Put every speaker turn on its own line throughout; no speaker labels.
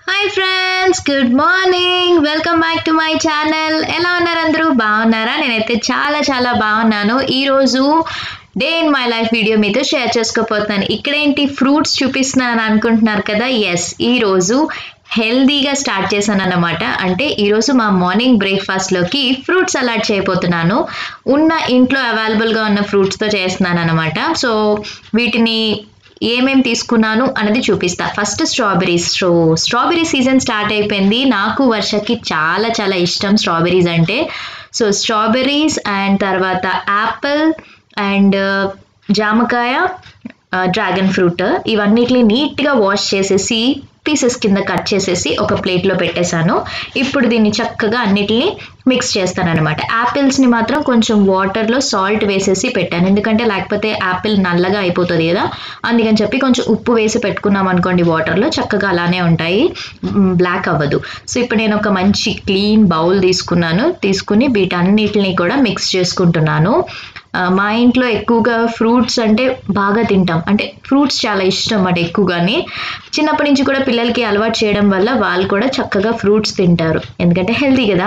hi friends good morning welcome back to my channel ఎలా ఉన్నారు అందరూ బాగున్నారా నేనైతే చాలా చాలా బాగున్నాను ఈరోజు day in my life video మీతో షేర్ చేసుకోపోతున్నాను ఇక్కడేంటి ఫ్రూట్స్ చూపిస్తున్నాను అనుకుంటున్నారు కదా ఎస్ ఈరోజు హెల్దీగా స్టార్ట్ చేశాను అన్నమాట అంటే ఈరోజు మా మార్నింగ్ బ్రేక్ఫాస్ట్లోకి ఫ్రూట్ సలాడ్ చేయబోతున్నాను ఉన్న ఇంట్లో అవైలబుల్గా ఉన్న ఫ్రూట్స్తో చేస్తున్నాను అనమాట సో వీటిని ఏమేం తీసుకున్నాను అన్నది చూపిస్తా first strawberries so strawberry season start అయిపోయింది నాకు వర్షకి చాలా చాలా ఇష్టం స్ట్రాబెరీస్ అంటే సో స్ట్రాబెరీస్ అండ్ తర్వాత యాపిల్ అండ్ జామకాయ డ్రాగన్ ఫ్రూట్ ఇవన్నిటిని నీట్గా వాష్ చేసేసి పీసెస్ కింద కట్ చేసేసి ఒక ప్లేట్లో పెట్టేశాను ఇప్పుడు దీన్ని చక్కగా అన్నిటిని మిక్స్ చేస్తాను అనమాట యాపిల్స్ని మాత్రం కొంచెం వాటర్లో సాల్ట్ వేసేసి పెట్టాను ఎందుకంటే లేకపోతే యాపిల్ నల్లగా అయిపోతుంది కదా అందుకని చెప్పి కొంచెం ఉప్పు వేసి పెట్టుకున్నాం అనుకోండి వాటర్లో చక్కగా అలానే ఉంటాయి బ్లాక్ అవ్వదు సో ఇప్పుడు నేను ఒక మంచి క్లీన్ బౌల్ తీసుకున్నాను తీసుకుని వీటన్నిటిని కూడా మిక్స్ చేసుకుంటున్నాను మా ఇంట్లో ఎక్కువగా ఫ్రూట్స్ అంటే బాగా తింటాం అంటే ఫ్రూట్స్ చాలా ఇష్టం అన్నమాట ఎక్కువగానే చిన్నప్పటి నుంచి కూడా పిల్లలకి అలవాటు చేయడం వల్ల వాళ్ళు కూడా చక్కగా ఫ్రూట్స్ తింటారు ఎందుకంటే హెల్తీ కదా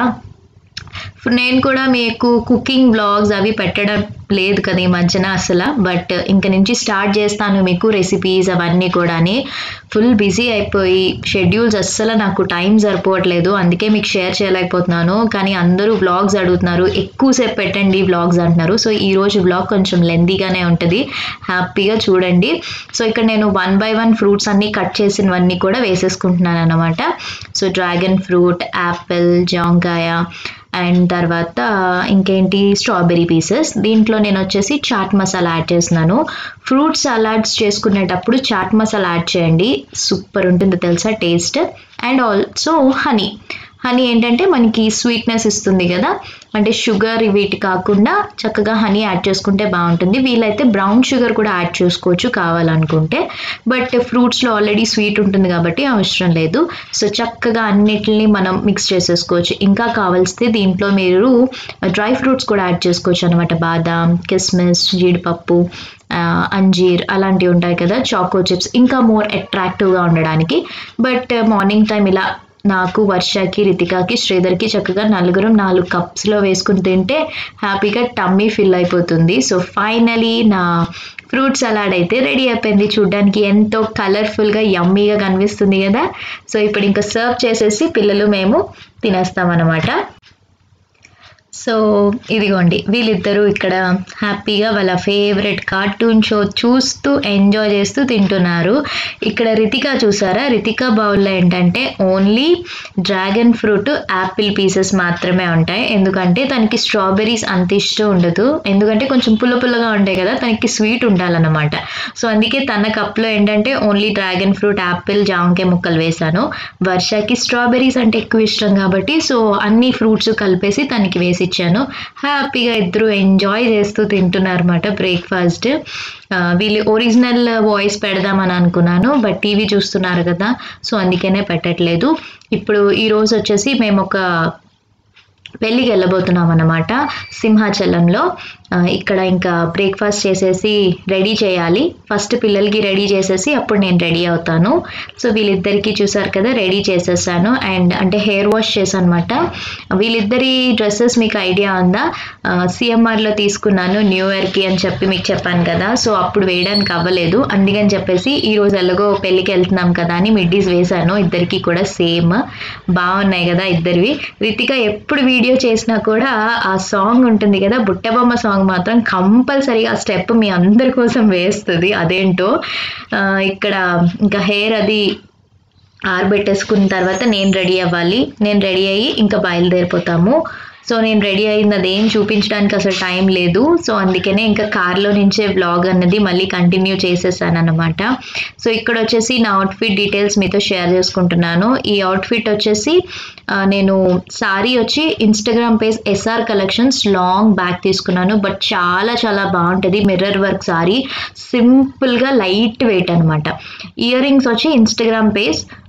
నేను కూడా మీకు కుకింగ్ బ్లాగ్స్ అవి పెట్టడం లేదు కదా ఈ మధ్యన అసలు బట్ ఇంక నుంచి స్టార్ట్ చేస్తాను మీకు రెసిపీస్ అవన్నీ కూడాని ఫుల్ బిజీ అయిపోయి షెడ్యూల్స్ అస్సలు నాకు టైం సరిపోవట్లేదు అందుకే మీకు షేర్ చేయలేకపోతున్నాను కానీ అందరూ వ్లాగ్స్ అడుగుతున్నారు ఎక్కువసేపు పెట్టండి వ్లాగ్స్ అంటున్నారు సో ఈ రోజు వ్లాగ్ కొంచెం లెందీగానే ఉంటుంది హ్యాపీగా చూడండి సో ఇక్కడ నేను వన్ బై వన్ ఫ్రూట్స్ అన్నీ కట్ చేసినవన్నీ కూడా వేసేసుకుంటున్నాను అనమాట సో డ్రాగన్ ఫ్రూట్ యాపిల్ జాంకాయ అండ్ తర్వాత ఇంకేంటి స్ట్రాబెరీ పీసెస్ దీంట్లో నేను వచ్చేసి చాట్ మసాలా యాడ్ చేస్తున్నాను ఫ్రూట్ సలాడ్స్ చేసుకునేటప్పుడు చాట్ మసాలా యాడ్ చేయండి సూపర్ ఉంటుంది తెలుసా taste and also honey honey ఏంటంటే మనకి స్వీట్నెస్ ఇస్తుంది కదా అంటే షుగర్ వీటి కాకుండా చక్కగా హనీ యాడ్ చేసుకుంటే బాగుంటుంది వీలైతే బ్రౌన్ షుగర్ కూడా యాడ్ చేసుకోవచ్చు కావాలనుకుంటే బట్ ఫ్రూట్స్లో ఆల్రెడీ స్వీట్ ఉంటుంది కాబట్టి అవసరం లేదు సో చక్కగా అన్నిటిని మనం మిక్స్ చేసేసుకోవచ్చు ఇంకా కావాల్సితే దీంట్లో మీరు డ్రై ఫ్రూట్స్ కూడా యాడ్ చేసుకోవచ్చు అనమాట బాదాం కిస్మిస్ జీడిపప్పు అంజీర్ అలాంటివి ఉంటాయి కదా చాకో చిప్స్ ఇంకా మోర్ అట్రాక్టివ్గా ఉండడానికి బట్ మార్నింగ్ టైం ఇలా నాకు వర్షకి రితికాకి శ్రీధర్కి చక్కగా నలుగురం నాలుగు కప్స్లో వేసుకుని తింటే హ్యాపీగా టమ్మీ ఫిల్ అయిపోతుంది సో ఫైనలీ నా ఫ్రూట్ సలాడ్ అయితే రెడీ అయిపోయింది చూడ్డానికి ఎంతో కలర్ఫుల్గా యమ్మీగా కనిపిస్తుంది కదా సో ఇప్పుడు ఇంకా సర్వ్ చేసేసి పిల్లలు మేము తినేస్తామన్నమాట సో ఇదిగోండి వీళ్ళిద్దరూ ఇక్కడ హ్యాపీగా వాళ్ళ ఫేవరెట్ కార్టూన్ షో చూస్తూ ఎంజాయ్ చేస్తూ తింటున్నారు ఇక్కడ రితిక చూసారా రితిక బౌల్లో ఏంటంటే only dragon fruit apple pieces మాత్రమే ఉంటాయి ఎందుకంటే తనకి స్ట్రాబెరీస్ అంత ఇష్టం ఉండదు ఎందుకంటే కొంచెం పుల్ల పుల్లగా ఉంటాయి కదా తనకి స్వీట్ ఉండాలన్నమాట సో అందుకే తన కప్లో ఏంటంటే ఓన్లీ డ్రాగన్ ఫ్రూట్ యాపిల్ జాంకాయ ముక్కలు వేశాను వర్షకి స్ట్రాబెరీస్ అంటే ఎక్కువ ఇష్టం కాబట్టి సో అన్ని ఫ్రూట్స్ కలిపేసి తనకి వేసి ఇచ్చాను హ్యాపీగా ఇద్దరు ఎంజాయ్ చేస్తూ తింటున్నారు అనమాట బ్రేక్ఫాస్ట్ వీళ్ళు ఒరిజినల్ వాయిస్ పెడదామని అనుకున్నాను బట్ టీవీ చూస్తున్నారు కదా సో అందుకనే పెట్టట్లేదు ఇప్పుడు ఈరోజు వచ్చేసి మేము ఒక పెళ్ళికి వెళ్ళబోతున్నాం అన్నమాట సింహాచలంలో ఇక్కడ ఇంకా బ్రేక్ఫాస్ట్ చేసేసి రెడీ చేయాలి ఫస్ట్ పిల్లలకి రెడీ చేసేసి అప్పుడు నేను రెడీ అవుతాను సో వీళ్ళిద్దరికి చూసారు కదా రెడీ చేసేసాను అండ్ అంటే హెయిర్ వాష్ చేశాను అనమాట వీళ్ళిద్దరి డ్రెస్సెస్ మీకు ఐడియా ఉందా సిఎంఆర్లో తీసుకున్నాను న్యూ ఇయర్కి అని చెప్పి మీకు చెప్పాను కదా సో అప్పుడు వేయడానికి అవ్వలేదు అందుకని చెప్పేసి ఈరోజు ఎలాగో పెళ్ళికి వెళ్తున్నాం కదా అని మిడ్డీస్ వేశాను ఇద్దరికి కూడా సేమ్ బాగున్నాయి కదా ఇద్దరివి రితిక ఎప్పుడు వీడియో చేసినా కూడా ఆ సాంగ్ ఉంటుంది కదా బుట్టబొమ్మ సాంగ్ మాత్రం కంపల్సరీగా ఆ స్టెప్ మీ అందరి కోసం వేస్తుంది అదేంటో ఇక్కడ ఇంకా హెయిర్ అది ఆరబెట్టేసుకున్న తర్వాత నేను రెడీ అవ్వాలి నేను రెడీ అయ్యి ఇంకా బయలుదేరిపోతాము సో నేను రెడీ అయింది అదేం చూపించడానికి అసలు టైం లేదు సో అందుకనే ఇంకా కార్లో నుంచే వ్లాగ్ అన్నది మళ్ళీ కంటిన్యూ చేసేసాను అనమాట సో ఇక్కడ వచ్చేసి నా అవుట్ఫిట్ డీటెయిల్స్ మీతో షేర్ చేసుకుంటున్నాను ఈ అవుట్ఫిట్ వచ్చేసి నేను సారీ వచ్చి Instagram page SR collections long back తీసుకున్నాను బట్ చాలా చాలా బాగుంటుంది మిర్రర్ వర్క్ సారీ సింపుల్గా లైట్ వెయిట్ అనమాట ఇయర్ రింగ్స్ వచ్చి ఇన్స్టాగ్రామ్ పేజ్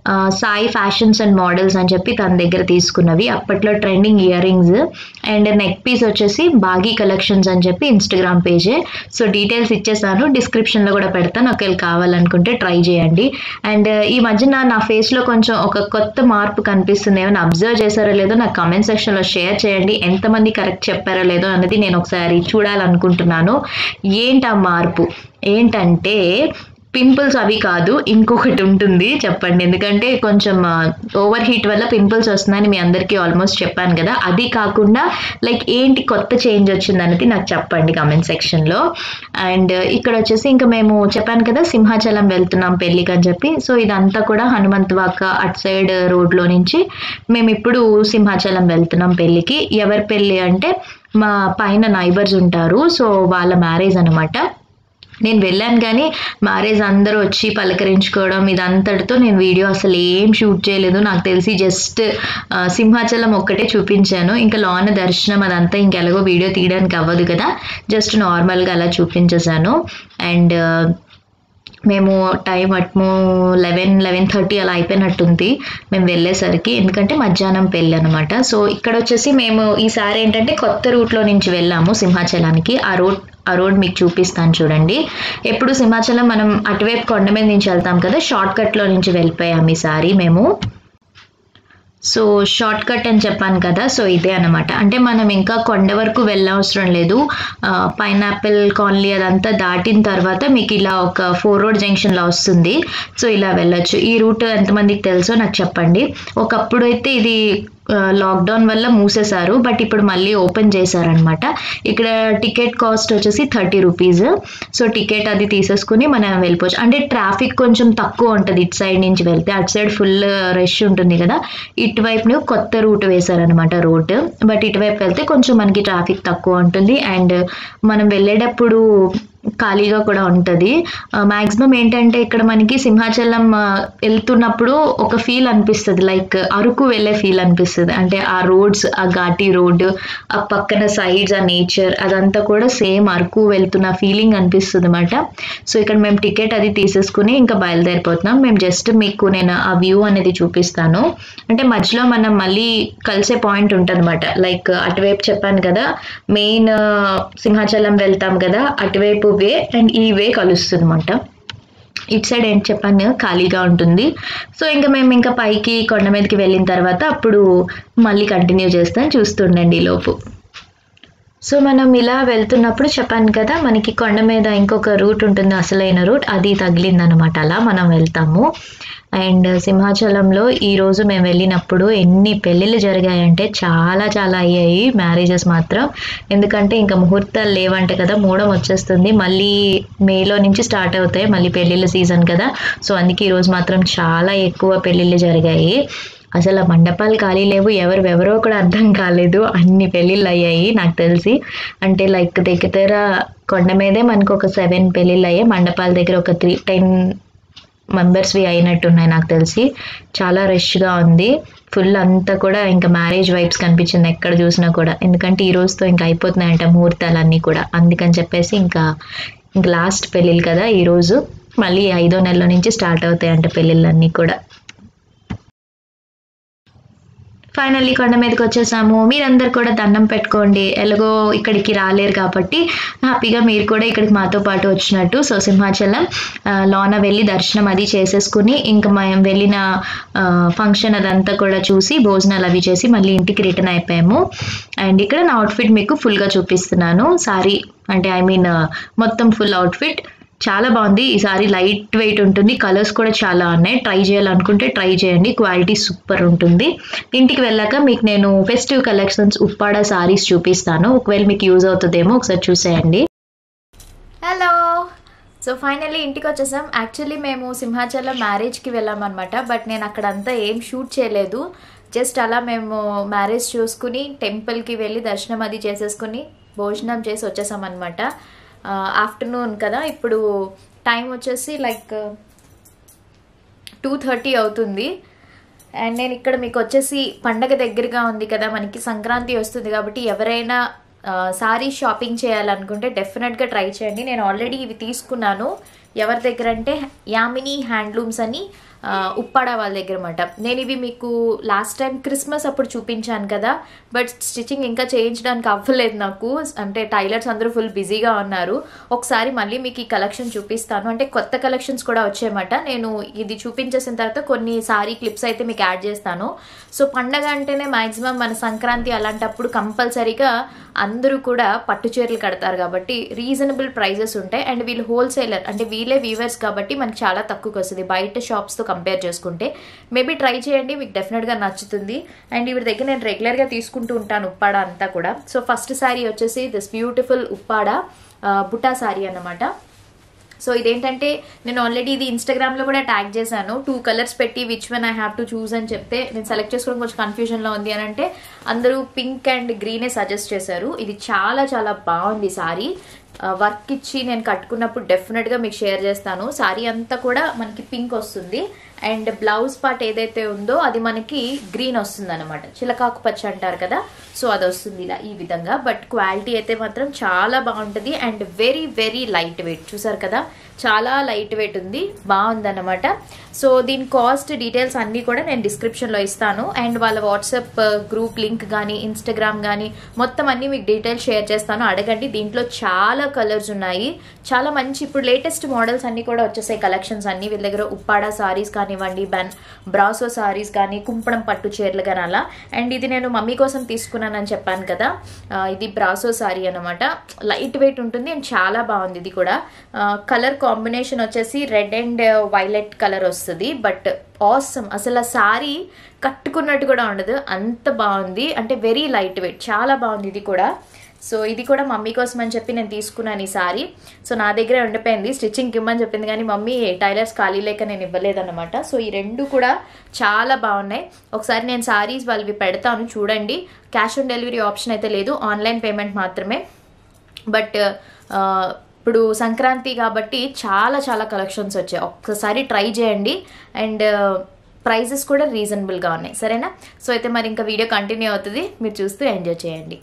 ఆ, సాయి ఫ్యాషన్స్ అండ్ మోడల్స్ అని చెప్పి తన దగ్గర తీసుకున్నవి అప్పట్లో trending ear rings and neck piece వచ్చేసి బాగీ కలెక్షన్స్ అని చెప్పి ఇన్స్టాగ్రామ్ పేజే సో డీటెయిల్స్ ఇచ్చేసాను డిస్క్రిప్షన్లో కూడా పెడతాను ఒకవేళ కావాలనుకుంటే ట్రై చేయండి అండ్ ఈ మధ్యన నా ఫేస్లో కొంచెం ఒక కొత్త మార్పు కనిపిస్తుంది ఏమైనా అబ్జర్వ్ చేశారో లేదో నాకు కామెంట్ సెక్షన్లో షేర్ చేయండి ఎంతమంది కరెక్ట్ చెప్పారో లేదో అనేది నేను ఒకసారి చూడాలనుకుంటున్నాను ఏంటి ఆ మార్పు ఏంటంటే పింపుల్స్ అవి కాదు ఇంకొకటి ఉంటుంది చెప్పండి ఎందుకంటే కొంచెం ఓవర్ హీట్ వల్ల పింపుల్స్ వస్తున్నాయని మీ అందరికీ ఆల్మోస్ట్ చెప్పాను కదా అది కాకుండా లైక్ ఏంటి కొత్త చేంజ్ వచ్చింది అనేది నాకు చెప్పండి కామెంట్ సెక్షన్లో అండ్ ఇక్కడ వచ్చేసి ఇంకా మేము చెప్పాను కదా సింహాచలం వెళ్తున్నాం పెళ్ళికి అని చెప్పి సో ఇదంతా కూడా హనుమంత్ వాక అటు సైడ్ రోడ్లో నుంచి మేము ఇప్పుడు సింహాచలం వెళ్తున్నాం పెళ్ళికి ఎవరి పెళ్ళి అంటే మా పైన నైబర్స్ ఉంటారు సో వాళ్ళ మ్యారేజ్ అనమాట నేను వెళ్ళాను కానీ మ్యారేజ్ అందరూ వచ్చి పలకరించుకోవడం ఇదంతటితో నేను వీడియో అసలు ఏం షూట్ చేయలేదు నాకు తెలిసి జస్ట్ సింహాచలం ఒక్కటే చూపించాను ఇంకా లోన దర్శనం అదంతా ఇంకెలాగో వీడియో తీయడానికి అవ్వదు కదా జస్ట్ నార్మల్గా అలా చూపించేశాను అండ్ మేము టైం అట్ము లెవెన్ లెవెన్ థర్టీ అలా అయిపోయినట్టుంది మేము వెళ్ళేసరికి ఎందుకంటే మధ్యాహ్నం పెళ్ళి అనమాట సో ఇక్కడ వచ్చేసి మేము ఈసారి ఏంటంటే కొత్త రూట్లో నుంచి వెళ్ళాము సింహాచలానికి ఆ రోడ్ ఆ రోడ్ మీకు చూపిస్తాను చూడండి ఎప్పుడు సింహాచలం మనం అటువైపు కొండ మీద నుంచి వెళ్తాం కదా షార్ట్ కట్లో నుంచి వెళ్ళిపోయాం ఈసారి మేము సో షార్ట్ కట్ అని చెప్పాను కదా సో ఇదే అనమాట అంటే మనం ఇంకా కొండ వరకు వెళ్ళవసరం లేదు పైనాపిల్ కాలనీ అదంతా దాటిన తర్వాత మీకు ఇలా ఒక ఫోర్ రోడ్ జంక్షన్లో వస్తుంది సో ఇలా వెళ్ళొచ్చు ఈ రూట్ ఎంతమందికి తెలుసో నాకు చెప్పండి ఒకప్పుడు అయితే ఇది లాక్డౌన్ వల్ల మూసేశారు బట్ ఇప్పుడు మళ్ళీ ఓపెన్ చేశారనమాట ఇక్కడ టికెట్ కాస్ట్ వచ్చేసి థర్టీ రూపీస్ సో టికెట్ అది తీసేసుకుని మనం వెళ్ళిపోవచ్చు అంటే ట్రాఫిక్ కొంచెం తక్కువ ఉంటుంది ఇటు సైడ్ నుంచి వెళ్తే అటు సైడ్ ఫుల్ రష్ ఉంటుంది కదా ఇటువైపు కొత్త రూట్ వేశారనమాట రోడ్ బట్ ఇటువైపు వెళ్తే కొంచెం మనకి ట్రాఫిక్ తక్కువ ఉంటుంది అండ్ మనం వెళ్ళేటప్పుడు ఖాళీగా కూడా ఉంటుంది మ్యాక్సిమం ఏంటంటే ఇక్కడ మనకి సింహాచలం ఆ, వెళ్తున్నప్పుడు ఒక ఫీల్ అనిపిస్తుంది లైక్ అరకు వెళ్ళే ఫీల్ అనిపిస్తుంది అంటే ఆ రోడ్స్ ఆ ఘాటి రోడ్ ఆ పక్కన సైడ్స్ ఆ నేచర్ అదంతా కూడా సేమ్ అరకు వెళ్తున్న ఫీలింగ్ అనిపిస్తుంది అనమాట సో ఇక్కడ మేము టికెట్ అది తీసేసుకుని ఇంకా బయలుదేరిపోతున్నాం మేము జస్ట్ మీకు నేను ఆ వ్యూ అనేది చూపిస్తాను అంటే మధ్యలో మనం మళ్ళీ కలిసే పాయింట్ ఉంటుంది అనమాట లైక్ అటువైపు చెప్పాను కదా మెయిన్ సింహాచలం వెళ్తాం కదా అటువైపు వే అండ్ ఈ వే కలుస్తుంది అనమాట ఇటు సైడ్ ఏంటి చెప్పాను కదా, ఖాళీగా ఉంటుంది సో ఇంకా మేము ఇంకా పైకి కొండ మీదకి వెళ్ళిన తర్వాత అప్పుడు మళ్ళీ కంటిన్యూ చేస్తాం చూస్తుండండి ఈ లోపు సో మనం ఇలా వెళ్తున్నప్పుడు చెప్పాను కదా మనకి కొండ మీద ఇంకొక రూట్ ఉంటుంది అసలైన రూట్ అది తగిలిందనమాట అలా మనం వెళ్తాము అండ్ సింహాచలంలో ఈ రోజు మేము వెళ్ళినప్పుడు ఎన్ని పెళ్ళిళ్ళు జరిగాయంటే చాలా చాలా అయ్యాయి మ్యారేజెస్ మాత్రం ఎందుకంటే ఇంకా ముహూర్తాలు లేవంటే కదా మూడం వచ్చేస్తుంది మళ్ళీ మేలో నుంచి స్టార్ట్ అవుతాయి మళ్ళీ పెళ్ళిళ్ళ సీజన్ కదా సో అందుకే ఈ రోజు మాత్రం చాలా ఎక్కువ పెళ్ళిళ్ళు జరిగాయి అసలు ఆ మండపాలు ఖాళీ లేవు ఎవరు ఎవరో కూడా అర్థం కాలేదు అన్ని పెళ్ళిళ్ళు అయ్యాయి నాకు తెలిసి అంటే లైక్ దగ్గర దగ్గర కొండ మీదే మనకు ఒక సెవెన్ పెళ్ళిళ్ళు అయ్యాయి మండపాల దగ్గర ఒక త్రీ టెన్ మెంబర్స్వి అయినట్టున్నాయి నాకు తెలిసి చాలా రష్గా ఉంది ఫుల్ అంతా కూడా ఇంకా మ్యారేజ్ వైబ్స్ కనిపించింది ఎక్కడ చూసినా కూడా ఎందుకంటే ఈ రోజుతో ఇంకా అయిపోతున్నాయంట ముహూర్తాలన్నీ కూడా అందుకని చెప్పేసి ఇంకా ఇంకా లాస్ట్ పెళ్ళిళ్ళు కదా ఈరోజు మళ్ళీ ఐదో నెలలో నుంచి స్టార్ట్ అవుతాయంట పెళ్ళిళ్ళన్నీ కూడా ఫైనల్లీ కొండ మీదకి వచ్చేసాము మీరందరు కూడా దండం పెట్టుకోండి ఎలాగో ఇక్కడికి రాలేరు కాబట్టి హ్యాపీగా మీరు కూడా ఇక్కడికి మాతో పాటు వచ్చినట్టు సో సింహాచలం ఆ, లోన వెళ్ళి దర్శనం అది చేసేసుకుని ఇంకా మేము వెళ్ళిన ఫంక్షన్ అదంతా కూడా చూసి భోజనాలు అవి చేసి మళ్ళీ ఇంటికి రిటర్న్ అయిపోయాము అండ్ ఇక్కడ నా అవుట్ఫిట్ మీకు ఫుల్గా చూపిస్తున్నాను సారీ అంటే ఐ మీన్ మొత్తం ఫుల్ అవుట్ఫిట్ చాలా బాగుంది ఈ సారీ లైట్ వెయిట్ ఉంటుంది కలర్స్ కూడా చాలా ఉన్నాయి ట్రై చేయాలనుకుంటే ట్రై చేయండి క్వాలిటీ సూపర్ ఉంటుంది ఇంటికి వెళ్ళాక మీకు నేను ఫెస్టివ్ కలెక్షన్స్ ఉప్పాడ సారీస్ చూపిస్తాను ఒకవేళ మీకు యూజ్ అవుతుందేమో ఒకసారి చూసేయండి
హలో సో ఫైనల్లీ ఇంటికి వచ్చేసాం యాక్చువల్లీ మేము సింహాచలం మ్యారేజ్కి వెళ్ళామన్నమాట బట్ నేను అక్కడ అంతా ఏం షూట్ చేయలేదు జస్ట్ అలా మేము మ్యారేజ్ చూసుకుని టెంపుల్కి వెళ్ళి దర్శనం అది చేసేసుకుని భోజనం చేసి వచ్చేసామన్నమాట ఆఫ్టర్నూన్ కదా ఇప్పుడు టైం వచ్చేసి లైక్ టూ థర్టీ అవుతుంది అండ్ నేను ఇక్కడ మీకు వచ్చేసి పండగ దగ్గరగా ఉంది కదా మనకి సంక్రాంతి వస్తుంది కాబట్టి ఎవరైనా సారీ షాపింగ్ చేయాలనుకుంటే డెఫినెట్గా ట్రై చేయండి నేను ఆల్రెడీ ఇవి తీసుకున్నాను ఎవరి దగ్గర అంటే యామిని హ్యాండ్లూమ్స్ అని ఆ, ఉప్పాడ వాళ్ళ దగ్గర అనమాట నేను ఇవి మీకు లాస్ట్ టైం క్రిస్మస్ అప్పుడు చూపించాను కదా బట్ స్టిచ్చింగ్ ఇంకా చేయించడానికి అవ్వలేదు నాకు అంటే టైలర్స్ అందరూ ఫుల్ బిజీగా ఉన్నారు ఒకసారి మళ్ళీ మీకు ఈ కలెక్షన్ చూపిస్తాను అంటే కొత్త కలెక్షన్స్ కూడా వచ్చాయన్నమాట నేను ఇది చూపించేసిన తర్వాత కొన్ని సారీ క్లిప్స్ అయితే మీకు యాడ్ చేస్తాను సో పండగ అంటేనే మాక్సిమం మన సంక్రాంతి అలాంటప్పుడు కంపల్సరీగా అందరూ కూడా పట్టు చీరలు కడతారు కాబట్టి రీజనబుల్ ప్రైజెస్ ఉంటాయి అండ్ వీళ్ళు హోల్సేలర్ అంటే వీళ్ళే వీవర్స్ కాబట్టి మనకి చాలా తక్కువకి వస్తుంది బయట షాప్స్తో కంపేర్ చేసుకుంటే మేబీ ట్రై చేయండి మీకు డెఫినెట్గా నచ్చుతుంది అండ్ ఇవి దగ్గర నేను రెగ్యులర్గా తీసుకుంటూ ఉంటాను ఉప్పాడ అంతా కూడా సో ఫస్ట్ శారీ వచ్చేసి దిస్ బ్యూటిఫుల్ ఉప్పాడ ఆ, బుటా శారీ అన్నమాట సో ఇదేంటంటే నేను ఆల్రెడీ ఇది ఇన్స్టాగ్రామ్లో కూడా ట్యాగ్ చేశాను టూ కలర్స్ పెట్టి which one I have to choose అని చెప్తే నేను సెలెక్ట్ చేసుకోవడం కొంచెం కన్ఫ్యూజన్లో ఉంది అని అంటే అందరూ పింక్ అండ్ గ్రీనే సజెస్ట్ చేశారు ఇది చాలా చాలా బాగుంది సారీ వర్క్ ఇచ్చి నేను కట్టుకున్నప్పుడు డెఫినెట్గా మీకు షేర్ చేస్తాను సారీ అంతా కూడా మనకి పింక్ వస్తుంది అండ్ బ్లౌజ్ పార్ట్ ఏదైతే ఉందో అది మనకి గ్రీన్ వస్తుంది అనమాట చిలకాకు పచ్చ అంటారు కదా సో అది వస్తుంది ఇలా ఈ విధంగా బట్ క్వాలిటీ అయితే మాత్రం చాలా బాగుంటుంది and very very light weight చూసారు కదా చాలా లైట్ వెయిట్ ఉంది బాగుందన్నమాట సో దీని కాస్ట్ డీటెయిల్స్ అన్నీ కూడా నేను డిస్క్రిప్షన్లో ఇస్తాను అండ్ వాళ్ళ వాట్సాప్ గ్రూప్ లింక్ కానీ ఇన్స్టాగ్రామ్ కానీ మొత్తం అన్నీ మీకు డీటెయిల్స్ షేర్ చేస్తాను అడగండి దీంట్లో చాలా కలర్స్ ఉన్నాయి చాలా మంచి ఇప్పుడు లేటెస్ట్ మోడల్స్ అన్నీ కూడా వచ్చేసాయి కలెక్షన్స్ అన్నీ వీళ్ళ దగ్గర ఉప్పాడ సారీస్ కానివ్వండి బన్ బ్రాసో సారీస్ కానీ కుంపడం పట్టు చీరలు కానీ అలా అండ్ ఇది నేను మమ్మీ కోసం తీసుకున్నానని చెప్పాను కదా ఆ, ఇది బ్రాసో సారీ అనమాట లైట్ వెయిట్ ఉంటుంది అండ్ చాలా బాగుంది ఇది కూడా కలర్ కాంబినేషన్ వచ్చేసి రెడ్ అండ్ వైలెట్ కలర్ వస్తుంది బట్ ఆసమ్ అసలు ఆ సారీ కట్టుకున్నట్టు కూడా ఉండదు అంత బాగుంది అంటే వెరీ లైట్ వెయిట్ చాలా బాగుంది ఇది కూడా సో ఇది కూడా మమ్మీ కోసం అని చెప్పి నేను తీసుకున్నాను ఈ సారీ సో నా దగ్గరే ఉండిపోయింది స్టిచ్చింగ్ ఇమ్మని చెప్పింది కానీ మమ్మీ టైలర్స్ ఖాళీ లేక నేను ఇవ్వలేదన్నమాట సో ఈ రెండు కూడా చాలా బాగున్నాయి ఒకసారి నేను సారీస్ వాళ్ళవి పెడతాను చూడండి క్యాష్ ఆన్ డెలివరీ ఆప్షన్ అయితే లేదు ఆన్లైన్ పేమెంట్ మాత్రమే బట్ ఆ, ఇప్పుడు సంక్రాంతి కాబట్టి చాలా చాలా కలెక్షన్స్ వచ్చాయి ఒక్కసారి ట్రై చేయండి అండ్ ప్రైజెస్ కూడా రీజనబుల్గా ఉన్నాయి సరేనా సో అయితే మరి ఇంకా వీడియో కంటిన్యూ అవుతుంది మీరు చూస్తూ ఎంజాయ్ చేయండి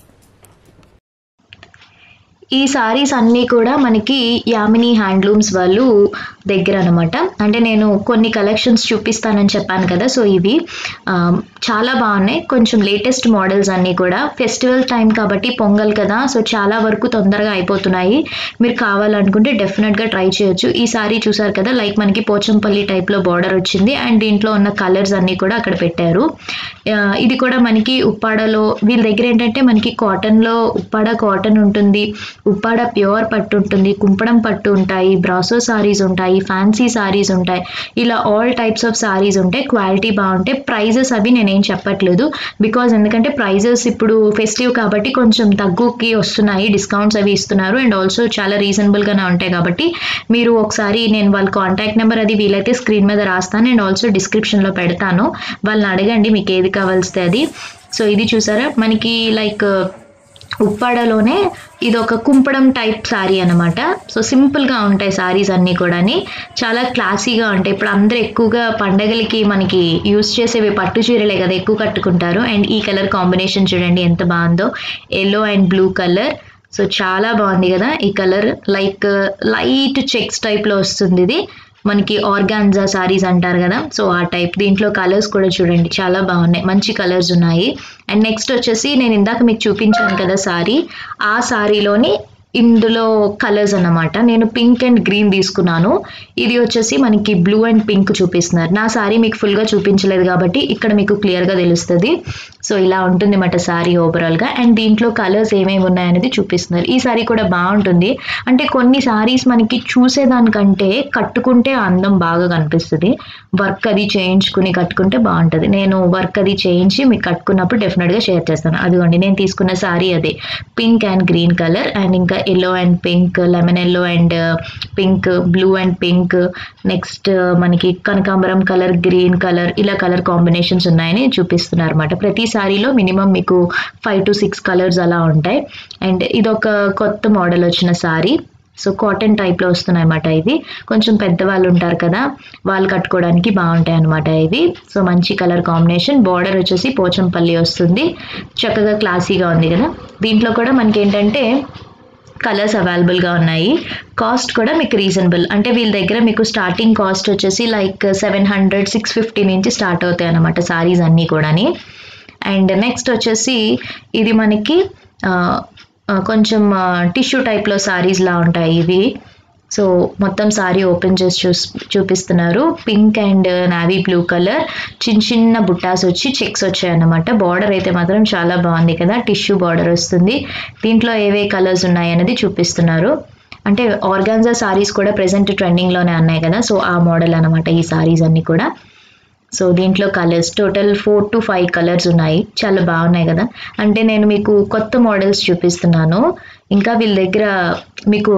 ఈ సారీస్ అన్నీ కూడా మనకి యామిని హ్యాండ్లూమ్స్ వాళ్ళు దగ్గర అనమాట అంటే నేను కొన్ని కలెక్షన్స్ చూపిస్తానని చెప్పాను కదా సో ఇవి ఆ, చాలా బాగున్నాయి కొంచెం లేటెస్ట్ మోడల్స్ అన్నీ కూడా ఫెస్టివల్ టైం కాబట్టి పొంగల్ కదా సో చాలా వరకు తొందరగా అయిపోతున్నాయి మీరు కావాలనుకుంటే డెఫినెట్గా ట్రై చేయొచ్చు ఈ సారీ చూసారు కదా లైక్ మనకి పోచంపల్లి టైప్లో బార్డర్ వచ్చింది అండ్ దీంట్లో ఉన్న కలర్స్ అన్నీ కూడా అక్కడ పెట్టారు ఆ, ఇది కూడా మనకి ఉప్పాడలో వీళ్ళ దగ్గర ఏంటంటే మనకి కాటన్లో ఉప్పాడ కాటన్ ఉంటుంది ఉప్పాడ ప్యూర్ పట్టు ఉంటుంది కుంపడం పట్టు ఉంటాయి బ్రాసో సారీస్ ఉంటాయి ఫ్యాన్సీ సారీస్ ఉంటాయి ఇలా ఆల్ టైప్స్ ఆఫ్ సారీస్ ఉంటాయి క్వాలిటీ బాగుంటాయి ప్రైజెస్ అవి నేనేం చెప్పట్లేదు బికాజ్ ఎందుకంటే ప్రైజెస్ ఇప్పుడు ఫెస్టివ్ కాబట్టి కొంచెం తగ్గుకి వస్తున్నాయి డిస్కౌంట్స్ అవి ఇస్తున్నారు అండ్ ఆల్సో చాలా రీజనబుల్గానే ఉంటాయి కాబట్టి మీరు ఒకసారి నేను వాళ్ళ కాంటాక్ట్ నెంబర్ అది వీలైతే స్క్రీన్ మీద రాస్తాను అండ్ ఆల్సో డిస్క్రిప్షన్లో పెడతాను వాళ్ళని అడగండి మీకు ఏది కావాల్స్తే అది సో ఇది చూసారా మనకి లైక్ ఉప్పాడలోనే ఇది ఒక కుంపడం టైప్ శారీ అనమాట సో సింపుల్గా ఉంటాయి శారీస్ అన్నీ కూడాని చాలా క్లాసీగా ఉంటాయి ఇప్పుడు అందరూ ఎక్కువగా పండగలకి మనకి యూస్ చేసేవి పట్టు చీరలే కదా ఎక్కువ కట్టుకుంటారు అండ్ ఈ కలర్ కాంబినేషన్ చూడండి ఎంత బాగుందో yellow and blue colour so చాలా బాగుంది కదా ఈ కలర్ లైక్ లైట్ చెక్స్ టైప్లో వస్తుంది ఇది మనకి ఆర్గాన్జా సారీస్ అంటారు కదా సో ఆ టైప్ దీంట్లో కలర్స్ కూడా చూడండి చాలా బాగున్నాయి మంచి కలర్స్ ఉన్నాయి అండ్ నెక్స్ట్ వచ్చేసి నేను ఇందాక మీకు చూపించాను కదా సారీ ఆ సారీలోని ఇందులో కలర్స్ అన్నమాట నేను పింక్ అండ్ గ్రీన్ తీసుకున్నాను ఇది వచ్చేసి మనకి బ్లూ అండ్ పింక్ చూపిస్తున్నారు నా సారీ మీకు ఫుల్గా చూపించలేదు కాబట్టి ఇక్కడ మీకు క్లియర్గా తెలుస్తుంది సో ఇలా ఉంటుంది అన్నమాట సారీ ఓవరాల్గా అండ్ దీంట్లో కలర్స్ ఏమేమి ఉన్నాయనేది చూపిస్తున్నారు ఈ సారీ కూడా బాగుంటుంది అంటే కొన్ని సారీస్ మనకి చూసేదానికంటే కట్టుకుంటే ఆ అందం బాగా కనిపిస్తుంది వర్క్ అది చేయించుకుని కట్టుకుంటే బాగుంటుంది నేను వర్క్ అది చేయించి మీకు కట్టుకున్నప్పుడు డెఫినెట్గా షేర్ చేస్తాను అదిగోండి నేను తీసుకున్న సారీ అదే pink and green colour and ఇంకా yellow and pink lemon yellow and pink blue and pink next మనకి కనకాంబరం కలర్ గ్రీన్ కలర్ ఇలా కలర్ కాంబినేషన్స్ ఉన్నాయని చూపిస్తున్నారు అనమాట ప్రతి సారీలో మినిమం మీకు ఫైవ్ టు సిక్స్ కలర్స్ అలా ఉంటాయి అండ్ ఇది ఒక కొత్త మోడల్ వచ్చిన సారీ సో కాటన్ టైప్లో వస్తున్నాయి అన్నమాట ఇవి కొంచెం పెద్దవాళ్ళు ఉంటారు కదా వాళ్ళు కట్టుకోవడానికి బాగుంటాయి అన్నమాట ఇవి సో మంచి కలర్ కాంబినేషన్ బార్డర్ వచ్చేసి పోచంపల్లి వస్తుంది చక్కగా క్లాసీగా ఉంది కదా దీంట్లో కూడా మనకి ఏంటంటే కలర్స్ అవైలబుల్గా ఉన్నాయి కాస్ట్ కూడా మీకు రీజనబుల్ అంటే వీళ్ళ దగ్గర మీకు స్టార్టింగ్ కాస్ట్ వచ్చేసి like seven hundred six fifty నుంచి స్టార్ట్ అవుతాయి అన్నమాట సారీస్ అన్నీ కూడాని అండ్ నెక్స్ట్ వచ్చేసి ఇది మనకి ఆ, ఆ, కొంచెం టిష్యూ టైప్లో సారీస్లా ఉంటాయి ఇవి సో మొత్తం సారీ ఓపెన్ చేసి చూస్ చూపిస్తున్నారు pink and navy blue colour చిన్న చిన్న బుట్టాస్ వచ్చి చెక్స్ వచ్చాయి అన్నమాట బార్డర్ అయితే మాత్రం చాలా బాగుంది కదా టిష్యూ బార్డర్ వస్తుంది దీంట్లో ఏవే కలర్స్ ఉన్నాయి అనేది చూపిస్తున్నారు అంటే ఆర్గాన్జా సారీస్ కూడా ప్రెసెంట్ ట్రెండింగ్లోనే ఉన్నాయి కదా సో ఆ మోడల్ అనమాట ఈ సారీస్ అన్నీ కూడా సో దీంట్లో colours total four to five colours ఉన్నాయి చాలా బాగున్నాయి కదా అంటే నేను మీకు కొత్త మోడల్స్ చూపిస్తున్నాను ఇంకా వీళ్ళ దగ్గర మీకు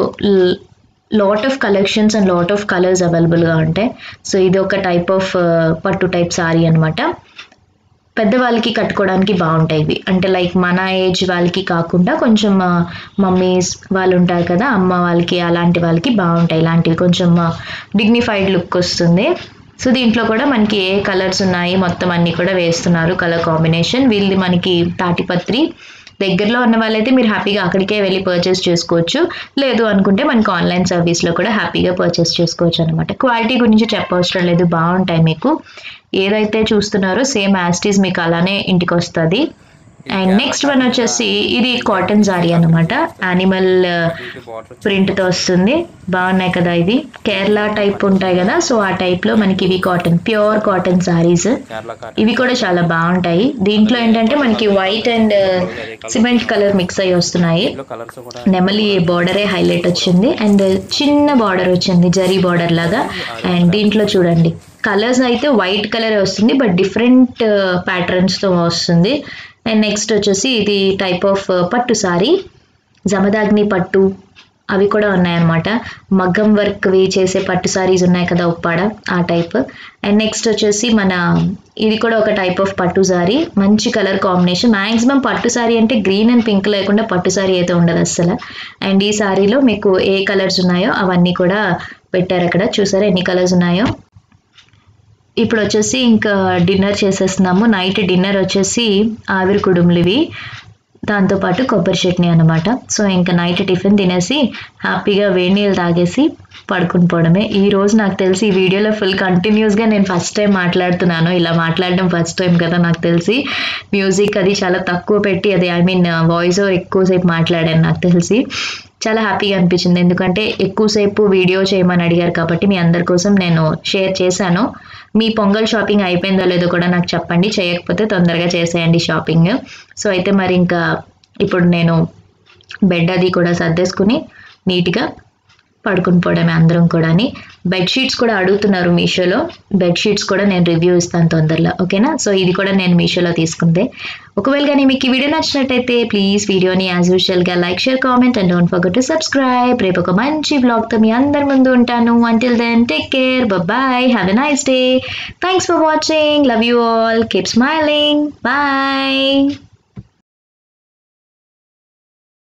lot of collections and lot of colours అవైలబుల్గా ఉంటాయి సో ఇది ఒక టైప్ ఆఫ్ పట్టు టైప్ సారీ అనమాట పెద్దవాళ్ళకి కట్టుకోవడానికి బాగుంటాయి ఇవి అంటే లైక్ మన ఏజ్ వాళ్ళకి కాకుండా కొంచెం మమ్మీస్ వాళ్ళు ఉంటారు కదా అమ్మ వాళ్ళకి అలాంటి వాళ్ళకి బాగుంటాయి ఇలాంటివి కొంచెం డిగ్నిఫైడ్ లుక్ వస్తుంది సో దీంట్లో కూడా మనకి ఏ కలర్స్ ఉన్నాయి మొత్తం అన్నీ కూడా వేస్తున్నారు కలర్ కాంబినేషన్ వీళ్ళది మనకి తాటిపత్రి దగ్గరలో ఉన్న వాళ్ళైతే మీరు హ్యాపీగా అక్కడికే వెళ్ళి పర్చేస్ చేసుకోవచ్చు లేదు అనుకుంటే మనకి ఆన్లైన్ సర్వీస్లో కూడా హ్యాపీగా పర్చేస్ చేసుకోవచ్చు అనమాట క్వాలిటీ గురించి చెప్పవసరం లేదు బాగుంటాయి మీకు ఏదైతే చూస్తున్నారో సేమ్ యాస్టీస్ మీకు అలానే ఇంటికి వస్తుంది అండ్ నెక్స్ట్ వన్ వచ్చేసి ఇది కాటన్ జారీ అనమాట యానిమల్ ప్రింట్తో వస్తుంది బాగున్నాయి కదా ఇది కేరళ టైప్ ఉంటాయి కదా సో ఆ టైప్లో మనకి ఇవి కాటన్ ప్యూర్ కాటన్ సారీస్ ఇవి కూడా చాలా బాగుంటాయి దీంట్లో ఏంటంటే మనకి white and cement colour mix అయ్యి వస్తున్నాయి
కలర్స్ కూడా
నెమలి బార్డరే హైలైట్ వచ్చింది అండ్ చిన్న బార్డర్ వచ్చింది జరీ బార్డర్ లాగా అండ్ దీంట్లో చూడండి కలర్స్ అయితే వైట్ కలర్ వస్తుంది బట్ డిఫరెంట్ ప్యాటర్న్స్తో వస్తుంది అండ్ నెక్స్ట్ వచ్చేసి ఇది టైప్ ఆఫ్ పట్టు సారీ జమదాగ్ని పట్టు అవి కూడా ఉన్నాయన్నమాట మగ్గం వర్క్వి చేసే పట్టు సారీస్ ఉన్నాయి కదా ఉప్పాడ ఆ టైప్ అండ్ నెక్స్ట్ వచ్చేసి మన ఇది కూడా ఒక టైప్ ఆఫ్ పట్టు సారీ మంచి కలర్ కాంబినేషన్ మ్యాక్సిమం పట్టు సారీ అంటే గ్రీన్ అండ్ పింక్ లేకుండా పట్టు సారీ అయితే ఉండదు అస్సలు అండ్ ఈ సారీలో మీకు ఏ కలర్స్ ఉన్నాయో అవన్నీ కూడా పెట్టారు అక్కడ చూసారా ఎన్ని కలర్స్ ఉన్నాయో ఇప్పుడు వచ్చేసి ఇంకా డిన్నర్ చేసేస్తున్నాము నైట్ డిన్నర్ వచ్చేసి ఆవిరి కుడుములు ఇవి దాంతోపాటు కొబ్బరి చట్నీ అనమాట సో ఇంకా నైట్ టిఫిన్ తినేసి హ్యాపీగా వేడి నీళ్ళు తాగేసి పడుకుని పోవడమే ఈ రోజు నాకు తెలిసి ఈ వీడియోలో ఫుల్ కంటిన్యూస్గా నేను ఫస్ట్ టైం మాట్లాడుతున్నాను ఇలా మాట్లాడడం ఫస్ట్ టైం కదా నాకు తెలిసి మ్యూజిక్ అది చాలా తక్కువ పెట్టి అది ఐ మీన్ వాయిస్ ఎక్కువసేపు మాట్లాడాను నాకు తెలిసి చాలా హ్యాపీగా అనిపించింది ఎందుకంటే ఎక్కువసేపు వీడియో చేయమని అడిగారు కాబట్టి మీ అందరి కోసం నేను షేర్ చేశాను మీ పొంగల్ షాపింగ్ అయిపోయిందో లేదో కూడా నాకు చెప్పండి చేయకపోతే తొందరగా చేసేయండి షాపింగ్ సో అయితే మరి ఇంకా ఇప్పుడు నేను బెడ్ అది కూడా సర్దేసుకుని నీట్గా పడుకుని పోవడమే అందరం కూడాని బెడ్షీట్స్ కూడా అడుగుతున్నారు మీషోలో బెడ్షీట్స్ కూడా నేను రివ్యూ ఇస్తాను తొందరలో ఓకేనా సో ఇది కూడా నేను మీషోలో తీసుకుందే ఒకవేళ కానీ మీకు ఈ వీడియో నచ్చినట్టయితే ప్లీజ్ వీడియోని యాజ్ యూజువల్గా like share comment and don't forget to subscribe రేపు ఒక మంచి బ్లాగ్తో మీ అందరి ముందు ఉంటాను until then take care bye have a nice day thanks for watching love you all keep smiling bye